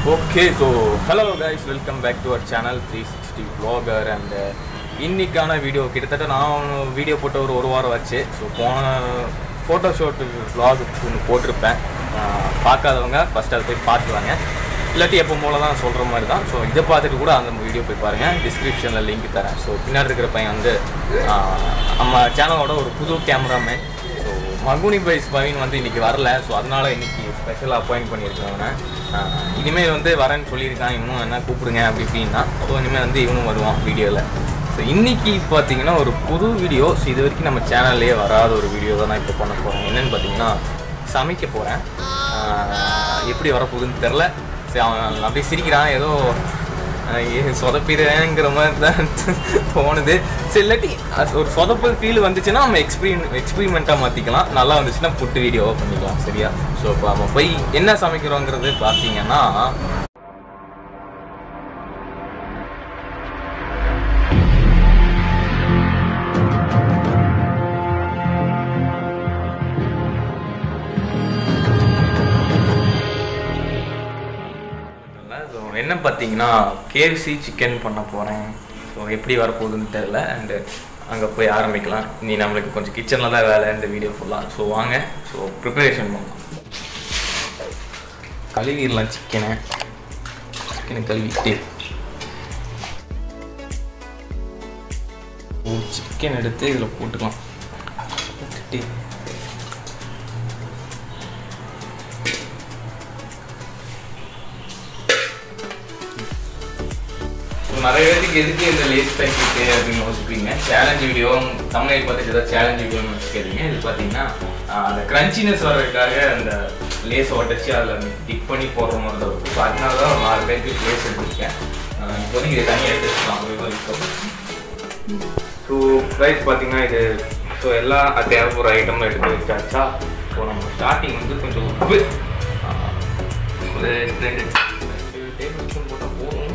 Okay so hello guys welcome back to our channel three sixty blogger and இன்னைக்கான video கிட்டத்தட்ட நான் video போட்ட ஒரு ஒரு வாரம் வச்சு ஸோ போன ஃபோட்டோ ஷூட்டு vlog ஒன்று போட்டிருப்பேன் ஆஹ் பார்க்காதவங்க ஃபஸ்ட் அதை போய் பார்த்துவாங்க இல்லாட்டி எப்போ போல தான் சொல்கிற மாதிரி தான் ஸோ இதை பார்த்துட்டு கூட அந்த வீடியோ போய் பாருங்கள் டிஸ்கிரிப்ஷனில் லிங்க் தரேன் ஸோ பின்னாடி இருக்கிற பையன் வந்து ஆஹ் நம்ம சேனலோட ஒரு புது கேமராமேன் ஸோ மகுனி பைஸ் பவின் வந்து இன்னைக்கு வரல ஸோ அதனால இன்னைக்கு ஸ்பெஷலாக அப்பாயிண்ட் பண்ணியிருக்கேன் அவனை ஆஹ் இனிமேல் வந்து வரேன்னு சொல்லியிருக்கான் இவனும் என்ன கூப்பிடுங்க அப்படி இப்படின்னா ஸோ இனிமேல் வந்து இவனும் வருவான் வீடியோவில் ஸோ இன்னைக்கு பார்த்தீங்கன்னா ஒரு புது வீடியோ ஸோ இது வரைக்கும் நம்ம சேனல்லே வராத ஒரு வீடியோ தான் நான் இப்போ பண்ண போகிறேன் என்னன்னு பார்த்தீங்கன்னா சமைக்க போகிறேன் எப்படி வரப்போகுதுன்னு தெரில சரி அவன் அப்படியே சிரிக்கிறான் ஏதோ சொதப்பிடுறேங்கிற மாதிரி தான் தோணுது சரி இல்லாட்டி அது ஒரு சொதப்பல் ஃபீல் வந்துச்சுன்னா நம்ம எக்ஸ்பீரியன் எக்ஸ்பெரிமெண்ட்டாக மாற்றிக்கலாம் நல்லா வந்துச்சுன்னா புட்டு வீடியோவாக பண்ணிக்கலாம் சரியா ஸோ இப்போ நம்ம போய் என்ன சமைக்கிறோங்கிறது பார்த்தீங்கன்னா ஸோ என்ன பார்த்தீங்கன்னா கேஎஃப்சி சிக்கன் பண்ண போகிறேன் ஸோ எப்படி வரப்போகுதுன்னு தெரில அண்டு அங்கே போய் ஆரம்பிக்கலாம் நீ நம்மளுக்கு கொஞ்சம் கிச்சனில் தான் வேலை இந்த வீடியோ ஃபுல்லாக ஸோ வாங்க ஸோ ப்ரிப்பரேஷன் பண்ணலாம் கழுவிடலாம் சிக்கனை சிக்கனை கழுவிட்டு ஓ சிக்கன் எடுத்து இதில் போட்டுக்கலாம் போட்டுட்டு ஸோ நிறைய பேருக்கு எதுக்கு இந்த லேஸ் பேக்கெட்டு அப்படின்னு யோசிப்பீங்க சேலஞ்ச் வீடியோ தமிழ் பார்த்துட்டு ஏதாவது சேலஞ்ச் வீடியோன்னு வச்சுக்கிறீங்க இது பார்த்தீங்கன்னா ஆஹ், அந்த கிரன்ச்சினஸ் வர்றதுக்காக அந்த லேஸ் உடச்சி அதில் டிக் பண்ணி போடுற மாதிரி தான் இருக்கும் ஸோ அதனால தான் ஒரு நாலு பேருக்கு லேஸ் எடுத்துருக்கேன் ஆஹ், இப்போதைக்கு இதை தனியாக எடுத்து வச்சுக்கலாம் ஸோ ப்ரைஸ் பார்த்தீங்கன்னா இது ஸோ எல்லா தேவைப்படுற ஐட்டமும் எடுத்து வச்சாச்சா ஸோ நம்ம ஸ்டார்டிங் வந்து கொஞ்சம் உப்பு ஆஹ், ஒரு ரெண்டு டேபிள் ஸ்பூன் போட்டால் போதும்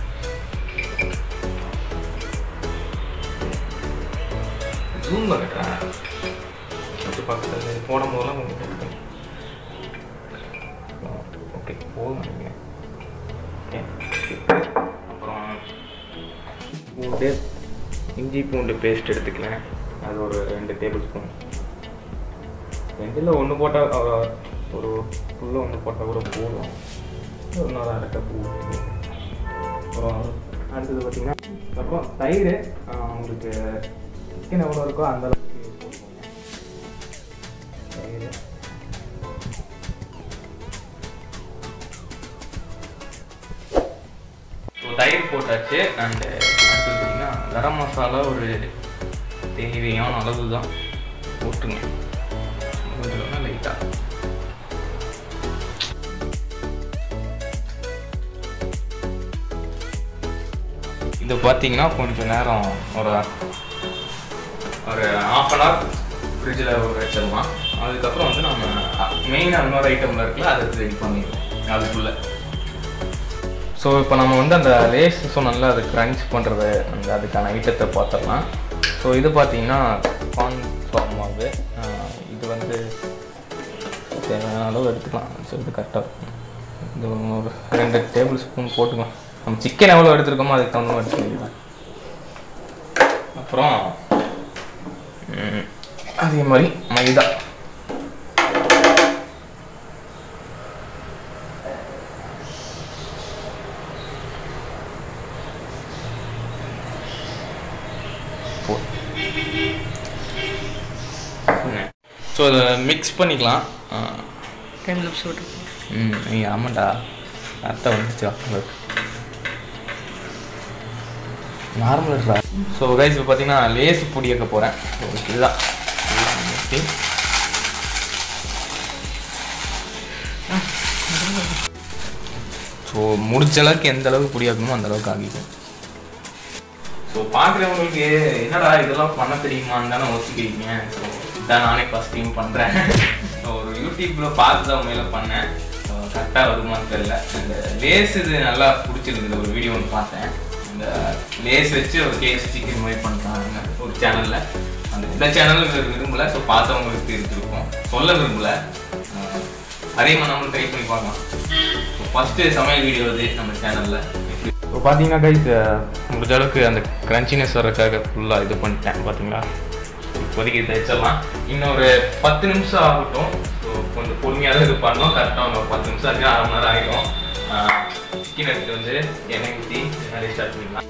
ஜூம் கட்டுறேன் கொஞ்சம் பக்கத்தில் போடும் போதெல்லாம் கொஞ்சம் கட்டுறேன் ஓகே போதும் நினைக்கிறேன் ஓகே அப்புறம் பூண்டு இஞ்சி பூண்டு பேஸ்ட் எடுத்துக்கிறேன் அது ஒரு ரெண்டு டேபிள் ஸ்பூன் ரெண்டில் ஒன்று போட்டால் ஒரு ஃபுல்லாக ஒன்று போட்டால் கூட போதும் ஒரு நாள் அரை கப் அப்புறம் அடுத்தது பார்த்தீங்கன்னா அப்புறம் தயிர் ஆஹ் உங்களுக்கு சிக்கன் எவ்வளோ இருக்கோ அந்த அளவுக்கு போட்டுக்கோங்க தயிர் ஸோ தயிர் போட்டாச்சு அண்டு அடுத்து பார்த்தீங்கன்னா கரம் மசாலா ஒரு தேவையான அளவு தான் போட்டுங்க லைட்டாக இது பார்த்தீங்கன்னா கொஞ்சம் நேரம் ஒரு ஒரு ஹாஃப் அன் ஹவர் ஃப்ரிட்ஜில் வச்சிடலாம் அதுக்கப்புறம் வந்து நம்ம மெயினாக இன்னொரு ஐட்டமில் இருக்குல்ல அதை ரெடி பண்ணிடுவோம் அதுக்குள்ளே ஸோ இப்போ நம்ம வந்து அந்த லேஸ் சொன்னோம்ல அது க்ரன்ச் பண்ணுறது அந்த அதுக்கான ஐட்டத்தை பார்த்துடலாம் ஸோ இது பார்த்தீங்கன்னா கார்ன் ஃபார்ம் மாவு ஆஹ் இது வந்து தேவையான அளவு எடுத்துக்கலாம் ஸோ இது கரெக்டாக இருக்கும் இது ஒரு ரெண்டு டேபிள் ஸ்பூன் போட்டுக்கலாம் நம்ம சிக்கன் எவ்வளோ எடுத்துருக்கோமோ அதுக்கு தகுந்த மாதிரி எடுத்துக்கலாம் அப்புறம் ம், அதே மாதிரி மைதா ஸோ அதை மிக்ஸ் பண்ணிக்கலாம் ஆ, டைம் லாப்ஸ் விட்டு ம் நீ ஆமாண்டா கரெக்டாக வந்துச்சு நார்மல் ஸோ கைஸ் இப்போ பார்த்தீங்கன்னா லேஸ் பொடி வைக்க போகிறேன் இதுதான் Okay. ஸோ முடிச்ச அளவுக்கு எந்த அளவுக்கு பொடி ஆக்கணுமோ அந்த அளவுக்கு ஆகிக்கும் ஸோ பார்க்குறவங்களுக்கு என்னடா இதெல்லாம் பண்ண தெரியுமான்னு தானே யோசிக்கிறீங்க ஸோ இதான் நானே ஃபஸ்ட் டைம் பண்ணுறேன் ஒரு யூடியூப்பில் பார்த்து தான் உண்மையில பண்ணேன் கரெக்டாக வருமான்னு தெரியல இந்த லேஸ் இது நல்லா பிடிச்சிருக்குது ஒரு வீடியோ ஒன்று பார்த்தேன் இந்த லேஸ் வச்சு ஒரு கேஸ் சிக்கன் மாதிரி பண்ணுறாங்க ஒரு சேனலில் அந்த இந்த சேனல் விரும்பல ஸோ பார்த்தவங்களுக்கு தெரிஞ்சிருக்கும் சொல்ல விரும்பல அஹ் அதே மாதிரி நம்மளும் ட்ரை பண்ணி பார்க்கலாம் ஸோ ஃபஸ்ட்டு சமையல் வீடியோ இது நம்ம சேனலில் இப்போ பார்த்தீங்கன்னா கைஸ் முடிஞ்ச அளவுக்கு அந்த க்ரன்ச்சினஸ் வர்றதுக்காக ஃபுல்லாக இது பண்ணிட்டேன் பார்த்தீங்களா இப்போதைக்கு இதை வச்சிடலாம் இன்னொரு பத்து நிமிஷம் ஆகட்டும் ஸோ கொஞ்சம் பொறுமையாக இது பண்ணோம் கரெக்டாக ஒரு பத்து நிமிஷம் இருக்கு அரை மணி நேரம் ஆகிடும் சிக்கன் எடுத்து வந்து எண்ணெய் ஊற்றி நிறைய ஸ்டார்ட் பண்ணிக்கலாம்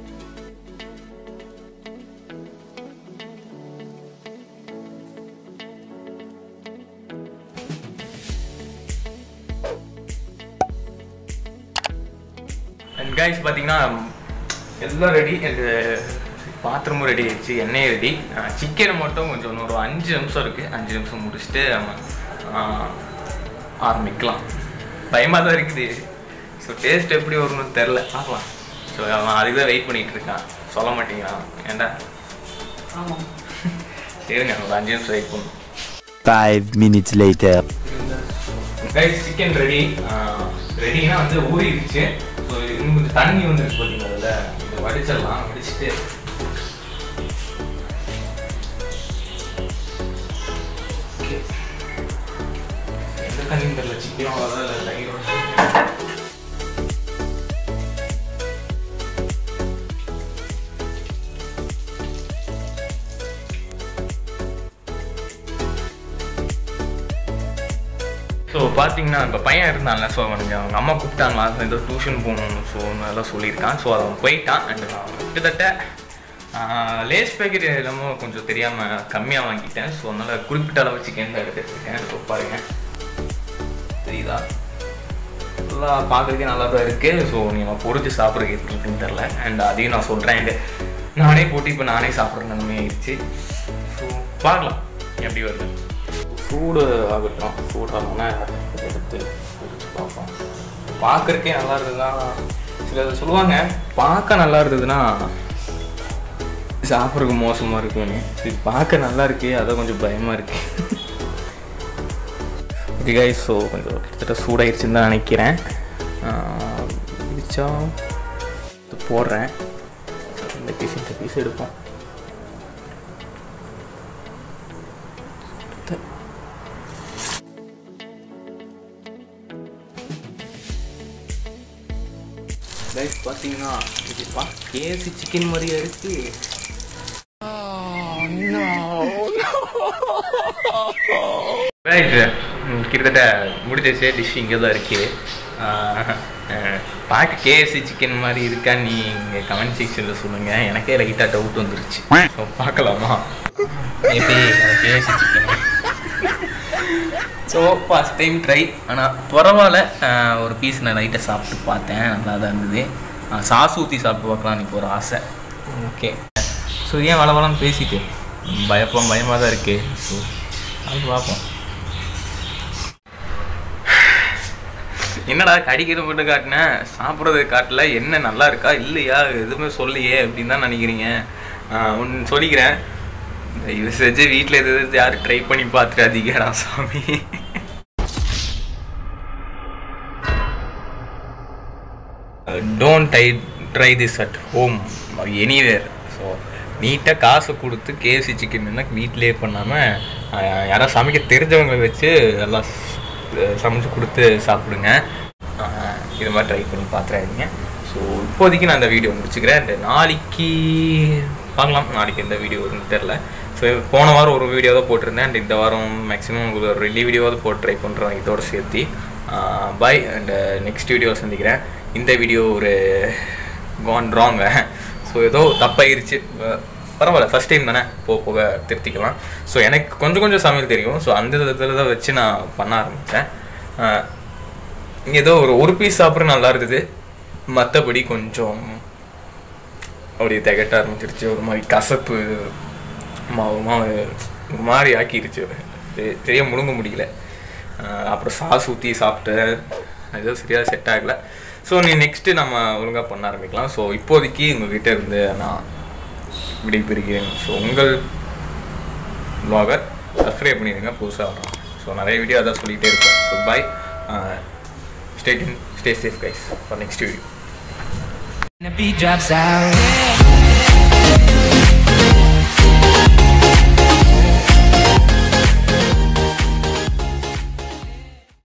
அண்ட் கைஸ் பார்த்தீங்கன்னா எல்லாம் ரெடி அண்ட் பாத்திரமும் ரெடி ஆயிடுச்சு எண்ணெய் ரெடி சிக்கனை மட்டும் கொஞ்சம் இன்னொரு அஞ்சு நிமிஷம் இருக்குது அஞ்சு நிமிஷம் முடிச்சுட்டு ஆஹ், ஆரம்பிக்கலாம் பயமாக தான் இருக்குது ஸோ டேஸ்ட் எப்படி வரும்னு தெரில பார்க்கலாம் ஸோ அவன் அதுக்கு தான் வெயிட் பண்ணிட்டு இருக்கான் சொல்ல மாட்டேங்கிறான் ஏன்டா ஆமாம் சரிங்க ஒரு அஞ்சு நிமிஷம் வெயிட் பண்ணும் Five minutes later. Guys chicken ready ரெடினா வந்து ஊறிடுச்சு ஸோ இன்னும் கொஞ்சம் தண்ணி வந்துருக்கு பார்த்தீங்களா அதில் இதை வடிச்சிடலாம் வடிச்சிட்டு Okay. எந்த தண்ணியும் தெரியல சிக்கனும் அவ்வளோதான் இல்லை தயிரோட ஸோ பார்த்தீங்கன்னா இப்போ பையன் இருந்தான்ல ஸோ அவனுக்கு அவங்க அம்மா கூப்பிட்டாங்களா ஏதோ டியூஷன் போகணும் ஸோ அதெல்லாம் சொல்லியிருக்கான் ஸோ அவன் போயிட்டான் அண்ட் நான் கிட்டத்தட்ட லேஸ் பேக்கெட் எல்லாமே கொஞ்சம் தெரியாமல் கம்மியாக வாங்கிட்டேன் ஸோ அதனால் குறிப்பிட்ட அளவு சிக்கன் தான் எடுத்துருக்கேன் ஸோ பாருங்க தெரியுதா நல்லா பார்க்குறதுக்கே நல்லா தான் இருக்குது ஸோ நீங்கள் பொறிச்சு சாப்பிட்றதுக்கு எப்படி இருக்குன்னு தெரில அண்ட் அதையும் நான் சொல்கிறேன் நானே போட்டு இப்போ நானே சாப்பிட்ற நிலைமை ஆயிடுச்சு ஸோ பார்க்கலாம் எப்படி வருது சூடு ஆகட்டும் சூடானோன்னா எடுத்து பிரிச்சு பார்ப்போம் பார்க்குறக்கே நல்லா இருந்ததுன்னா சிலர் சொல்லுவாங்க பார்க்க நல்லா இருந்ததுன்னா சாப்பிட்றதுக்கு மோசமாக இருக்குன்னு இது பார்க்க நல்லா இருக்கு அதான் கொஞ்சம் பயமாக இருக்கு ஓகே கைஸ் ஸோ கொஞ்சம் கிட்டத்தட்ட சூடாயிருச்சுன்னு தான் நினைக்கிறேன் பிடிச்சா இது போடுறேன் இந்த பீஸ் இந்த பீஸ் எடுப்போம் கைஸ் பார்த்தீங்கன்னா இது பா கேசி சிக்கன் மாதிரியா இருக்கு ரைட் கிட்டத்தட்ட முடிஞ்சிச்சு டிஷ் இங்கே தான் இருக்கு ஆஹ், ஆஹ், பார்க்க கேஎஃப்சி சிக்கன் மாதிரி இருக்கா நீங்கள் கமெண்ட் செக்ஷனில் சொல்லுங்கள் எனக்கே லைட்டாக டவுட் வந்துருச்சு ஸோ பார்க்கலாமா எப்படி KFC chicken so first time try ஆனால் பரவாயில்ல ஆஹ், ஒரு பீஸ் நான் லைட்டாக சாப்பிட்டு பார்த்தேன் நல்லா தான் இருந்தது சாஸ் ஊற்றி சாப்பிட்டு பார்க்கலாம் எனக்கு ஒரு ஆசை ஓகே ஸோ ஏன் வள வளன்னு பேசிட்டு பயப்பம் பயமாக தான் இருக்கு ஸோ அது பார்ப்போம் என்னடா கடிக்கிறது மட்டும் காட்டினேன் சாப்பிட்றது காட்டல என்ன நல்லா இருக்கா இல்லையா எதுவுமே சொல்லையே அப்படின்னு தான் நினைக்கிறீங்க ஒன்று சொல்லிக்கிறேன் இது செஞ்சு வீட்டில் எது எது யாரும் ட்ரை பண்ணி பார்த்துடாதீங்கடா சாமி don't try try this at home anywhere so நீட்டாக காசு கொடுத்து கேஎஃப்சி சிக்கன் வீட்டிலே பண்ணாமல் யாராவது சமைக்க தெரிஞ்சவங்களை வச்சு எல்லாம் ஸ்- சமைச்சு கொடுத்து சாப்பிடுங்க அஹ், இது மாதிரி ட்ரை பண்ணி பார்த்துறாதீங்க ஸோ இப்போதைக்கு நான் இந்த வீடியோ முடிச்சுக்கிறேன் and நாளைக்கு பார்க்கலாம் நாளைக்கு எந்த வீடியோ வரும்னு தெரில ஸோ போன வாரம் ஒரு வீடியோ தான் போட்டிருந்தேன் அண்ட் இந்த வாரம் மேக்ஸிமம் ஒரு ரெண்டு வீடியோவாவது போட்டு ட்ரை பண்ணுறேன் இதோட சேர்த்து பாய் அண்ட் நெக்ஸ்ட் வீடியோ சந்திக்கிறேன் இந்த வீடியோ ஒரு கான் ராங் ஸோ ஏதோ தப்பாயிருச்சு அஹ் பரவாயில்ல ஃபஸ்ட் டைம் தானே போக போக திருத்திக்கலாம் ஸோ எனக்கு கொஞ்சம் கொஞ்சம் சமையல் தெரியும் ஸோ அந்த இதில் தான் வச்சு நான் பண்ண ஆரம்பித்தேன் ஏதோ ஒரு ஒரு பீஸ் சாப்பிட்ற நல்லா இருந்தது மற்றபடி கொஞ்சம் அப்படியே திகட்ட ஆரம்பிச்சிருச்சு ஒரு மாதிரி கசப்பு மாவு மாவு ஒரு மாதிரி ஆக்கிருச்சு தெ- சரியா முழுங்க முடியல அஹ் அப்புறம் சாஸ் ஊற்றி சாப்பிட்டு ஏதோ சரியாக செட் ஆகல ஸோ நீ நெக்ஸ்ட்டு நம்ம ஒழுங்காக பண்ண ஆரம்பிக்கலாம் ஸோ இப்போதைக்கு உங்ககிட்ட இருந்து நான் விடைபெறுகிறேன் ஸோ உங்கள் ப்ளாகர் சப்ஸ்கிரைப் பண்ணிடுங்க புதுசாக வரோம் ஸோ நிறைய வீடியோ அதான் சொல்லிகிட்டே இருப்பேன் so bye stay tuned stay safe guys for next video The beat drops out.